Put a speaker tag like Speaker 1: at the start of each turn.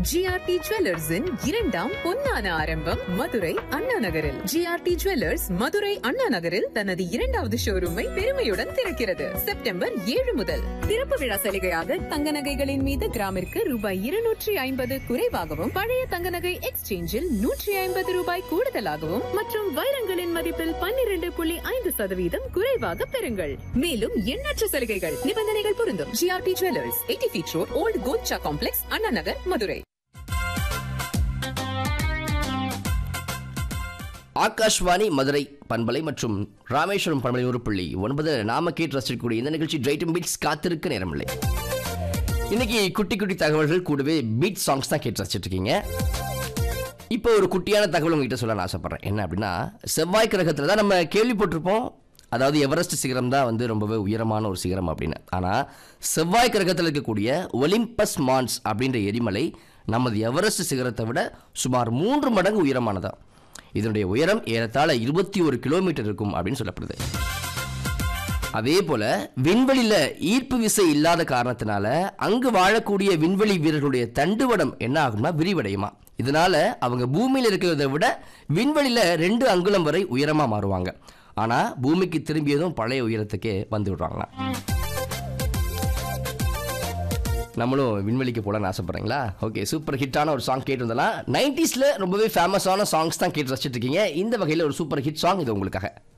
Speaker 1: GRT ஜுவல்லர்ஸின் இரண்டாம் பொன்னான ஆரம்பம் மதுரை அண்ணா நகரில் ஜிஆர்டி ஜுவல்லர்ஸ் மதுரை அண்ணா நகரில் தனது இரண்டாவது ஷோரூமை பெருமையுடன் திறக்கிறது செப்டம்பர் ஏழு முதல் திறப்பு விழா சலுகையாக தங்க நகைகளின் மீது கிராமிற்கு ரூபாய் இருநூற்றி ஐம்பது குறைவாகவும் பழைய தங்க நகை எக்ஸ்சேஞ்சில் நூற்றி ஐம்பது ரூபாய் கூடுதலாகவும் மற்றும் வைரங்களின் மதிப்பில் பன்னிரண்டு புள்ளி ஐந்து சதவீதம் குறைவாக பெறுங்கள் மேலும் எண்ணற்ற சலுகைகள் நிபந்தனைகள் பொருந்தும் GRT jewellers eighty feet road old கோச்சா காம்ப்ளெக்ஸ் அண்ணா நகர் மதுரை
Speaker 2: ஆகாஷ்வாணி மதுரை பண்பலை மற்றும் ராமேஸ்வரம் பண்பலை ஒரு புள்ளி ஒன்பது நாம கேட்டு ரசிக்கக்கூடிய இந்த நிகழ்ச்சி ட்ரைட்டும் பீட்ஸ் காத்திருக்க நேரமில்லை இன்னைக்கு குட்டி குட்டி தகவல்கள் கூடவே பீட் சாங்ஸ் தான் கேட்டு ரசிச்சிட்டு இருக்கீங்க இப்போ ஒரு குட்டியான தகவல் உங்ககிட்ட சொல்ல நான் ஆசைப்படுறேன் என்ன அப்படின்னா செவ்வாய் கிரகத்தில் தான் நம்ம கேள்விப்பட்டிருப்போம் அதாவது எவரெஸ்ட் சிகரம் தான் வந்து ரொம்பவே உயரமான ஒரு சிகரம் அப்படின்னு ஆனால் செவ்வாய் கிரகத்தில் இருக்கக்கூடிய ஒலிம்பஸ் மான்ஸ் அப்படின்ற எரிமலை நமது எவரெஸ்ட் சிகரத்தை விட சுமார் மூன்று மடங்கு உயரமானதா இதனுடைய உயரம் ஏறத்தாழ இருபத்தி ஒரு கிலோமீட்டர் இருக்கும் அப்படின்னு சொல்லப்படுது அதே போல விண்வெளியில ஈர்ப்பு விசை இல்லாத காரணத்தினால அங்கு வாழக்கூடிய விண்வெளி வீரர்களுடைய தண்டுவடம் என்ன ஆகும்னா விரிவடையுமா இதனால அவங்க பூமியில இருக்கிறத விட விண்வெளியில ரெண்டு அங்குலம் வரை உயரமா மாறுவாங்க ஆனா பூமிக்கு திரும்பியதும் பழைய உயரத்துக்கே வந்து விடுறாங்களாம் நம்மளும் விண்வெளிக்கு போகலான்னு ஆசைப்படுறீங்களா ஓகே சூப்பர் ஹிட்டான ஒரு சாங் கேட்டு வந்தலாம் நைன்டிஸில் ரொம்பவே ஃபேமஸான சாங்ஸ் தான் கேட்டு ரசிச்சிட்டு இருக்கீங்க இந்த வகையில் ஒரு சூப்பர் ஹிட் சாங் இது உங்களுக்காக